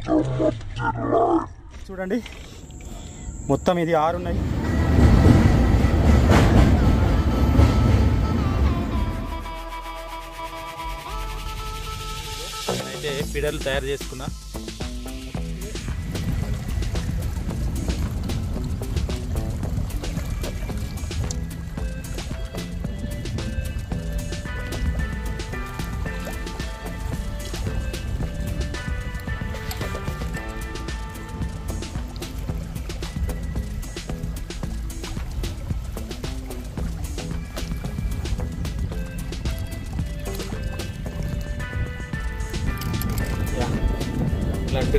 చూడండి మొత్తం ఇది ఆరు ఉన్నాయి నేనైతే పిడర్లు తయారు చేసుకున్నా యా. ఇలాంటి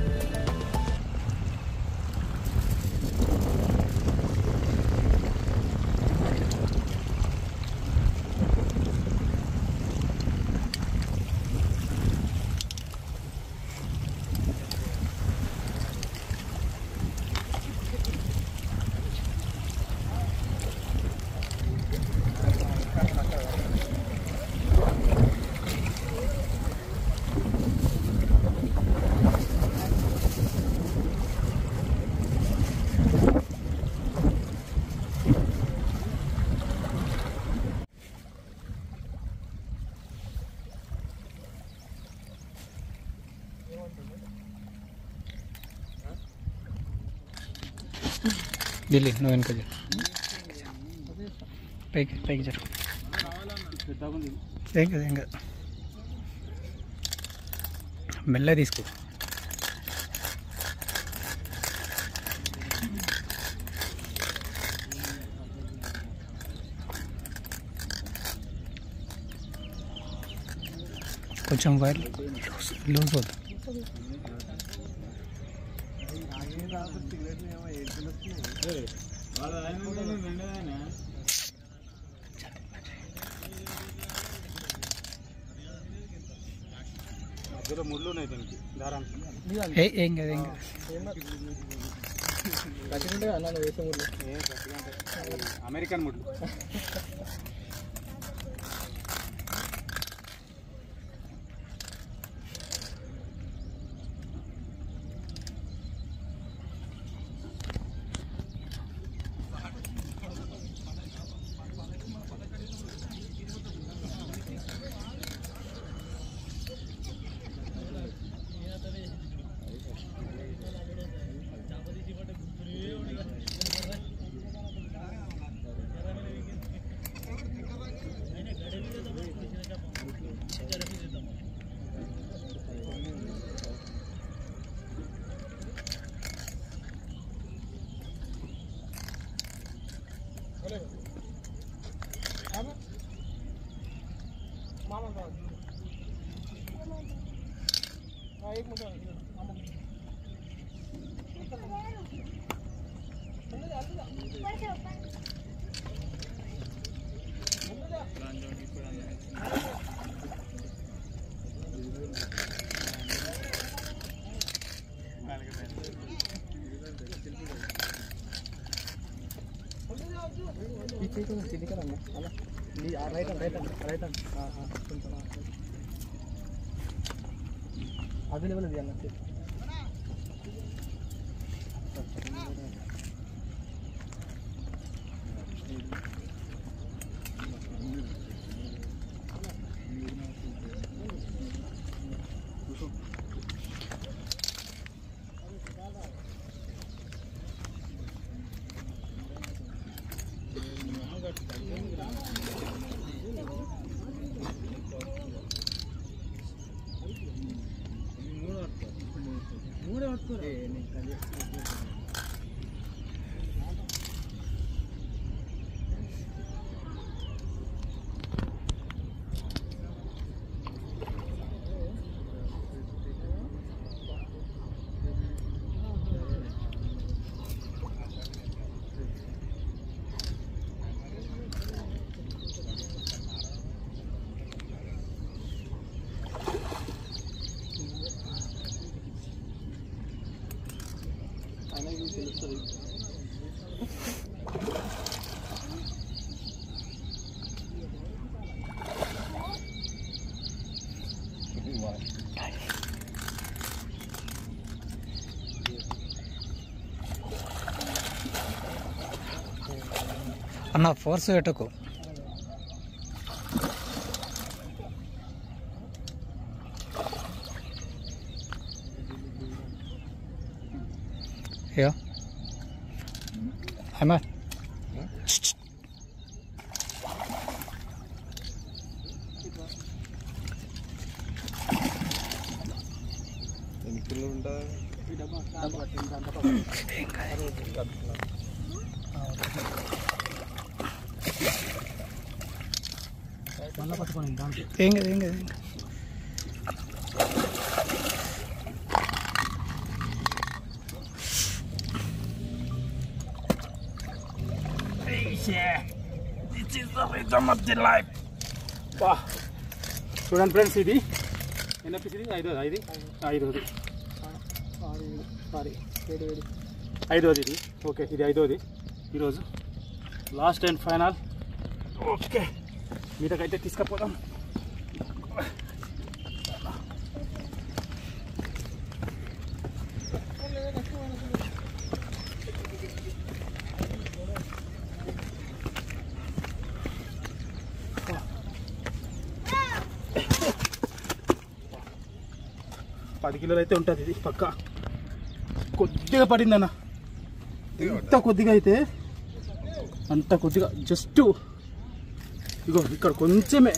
ఢిల్లీ నువ్వు వెనక జరు. పైకి పైకి జరు ఏం కదా ఏం కదా మెల్ల తీసుకో కొంచెం వైర్ లూజ్ లూజ్ అవుతుంది మధ్యలో ముళ్ళు ఉన్నాయి దీనికి దారానికి ఏ ఏం కదా ఏం కదా ఏ గట్టిగా ఉంటాయి. అమెరికన్ ముళ్ళు అన్న ఫోర్స్ పెట్టకు Ja. Einmal. ఏం కదా ఏం కదా ఏం కదా వా. చూడండి ఫ్రెండ్స్ ఇది ఎన్న పీస్ ఇది ఐదోది ఐదు ఐదోది సారీ ఐదోది ఇది ఓకే ఇది ఐదోది ఈరోజు లాస్ట్ అండ్ ఫైనల్ ఓకే మీదకైతే తీసుకుపోదాం పది కిలోలు అయితే ఉంటుంది ఇది పక్క కొద్దిగా పడిందన్న ఎంత కొద్దిగా అయితే అంత కొద్దిగా జస్ట్ ఇగో ఇక్కడ కొంచెమే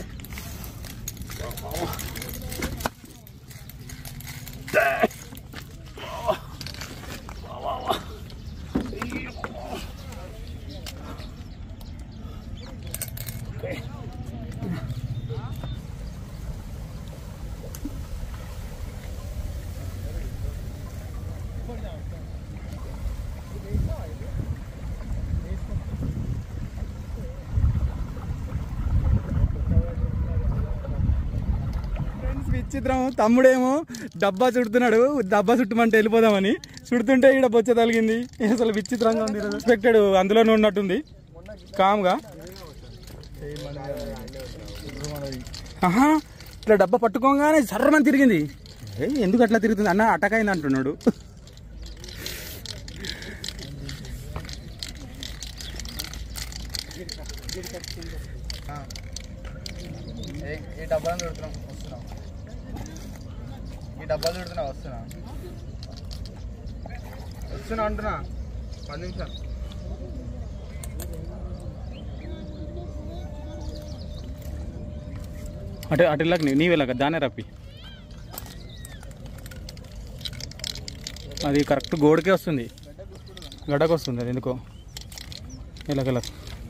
ఫ్రెండ్స్ విచిత్రం తమ్ముడేమో డబ్బా చుడుతున్నాడు డబ్బా చుట్టమంటే వెళ్ళిపోదామని చుడుతుంటే ఇక్కడ బొచ్చ తగిలింది అసలు విచిత్రంగా ఉంది ఎక్స్పెక్టెడ్ అందులోనే ఉన్నట్టుంది కామ్గా ఆహా ఇట్లా డబ్బా పట్టుకోగానే సర్రమని తిరిగింది ఏ, ఎందుకు అట్లా తిరుగుతుంది అన్న అటాక్ అయింది అంటున్నాడు ఈ డబ్బాలను పెడుతున్నాం వస్తున్నాం ఈ డబ్బాలు పెడుతున్నా వస్తున్నా వస్తున్నా అంటున్నా పది నిమిషాలు అటు అటు వెళ్ళక నీ వెళ్ళక దానే రప్పి అది కరెక్ట్ గోడకే వస్తుంది గడ్డకు వస్తుంది అది ఎందుకో వెళ్ళక వెళ్ళక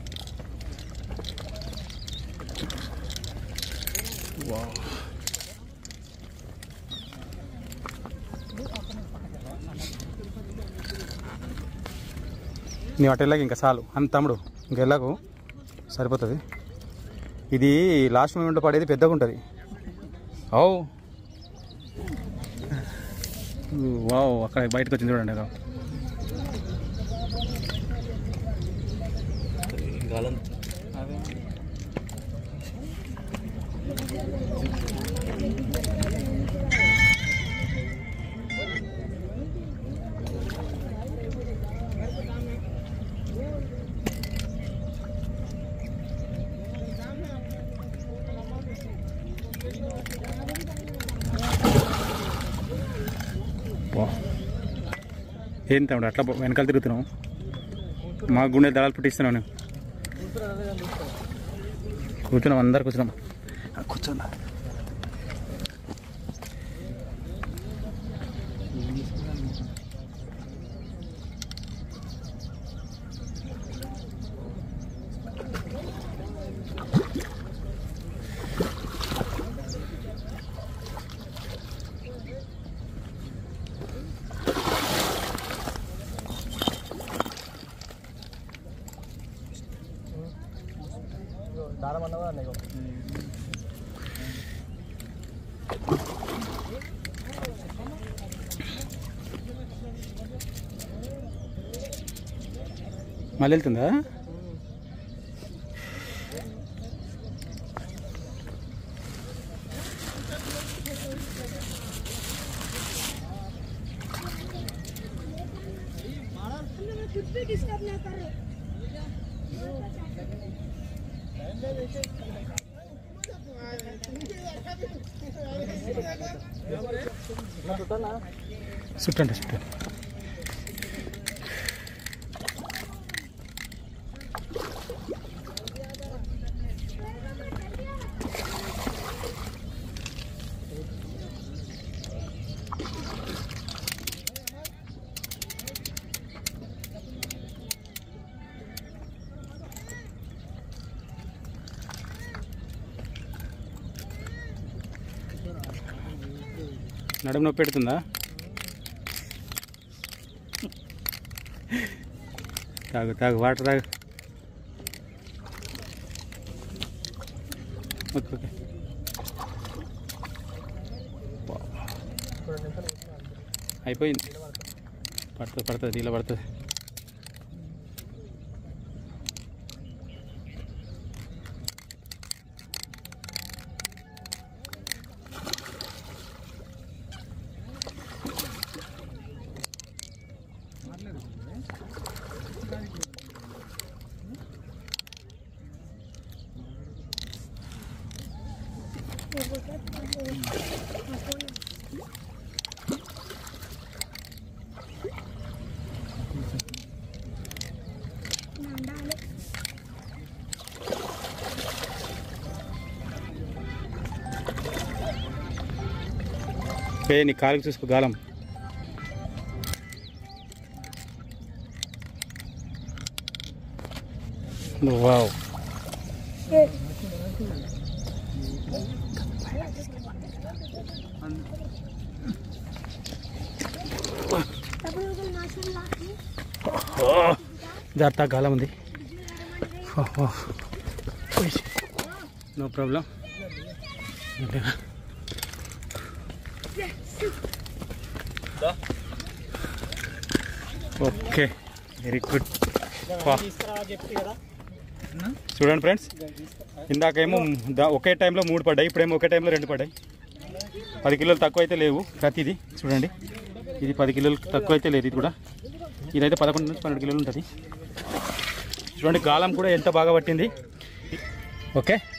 నీ అటు వెళ్ళక ఇంకా చాలు అంత తమ్ముడు ఇంక వెళ్ళకు సరిపోతుంది ఇది లాస్ట్ మూమెంట్లో పడేది పెద్దగా ఉంటుంది ఓ వావ్ అక్కడ బయటకు వచ్చింది చూడండి అదో గాలం వా ఏం తమ్ముడు అట్లా వెనకాల తిరుగుతున్నావు మా గుండె దళాలు పుట్టిస్తున్నావు నేను కూర్చున్నాం అందరు కూర్చున్నాం ఆ, కూర్చోండి దారం అన్నవా అన్నయ్య మళ్ళీ వెళ్తుందా చుట్టండి చుట్టండి నడుము నొప్పి పెడుతుందా తాగు తాగు వాటర్ తాగు ఓకే ఓకే అయిపోయింది పడుతుంది పడుతుంది నీళ్ళ పడుతుంది ఏ నీ కాలుకి చూసుకో గాలం వావ్ జాగ్రత్త గాలం ఉంది no problem okay very good చూడండి ఫ్రెండ్స్ ఇందాకేమో దా- ఒకే టైంలో మూడు పడ్డాయి ఇప్పుడేమో ఒకే టైంలో రెండు పడ్డాయి పది కిలోలు తక్కువ అయితే లేవు ప్రతిది చూడండి ఇది పది కిలోలు తక్కువ అయితే లేదు ఇది కూడా ఇదైతే పదకొండు నుంచి పన్నెండు కిలోలు ఉంటుంది చూడండి గాలం కూడా ఎంత బాగా పట్టింది ఓకే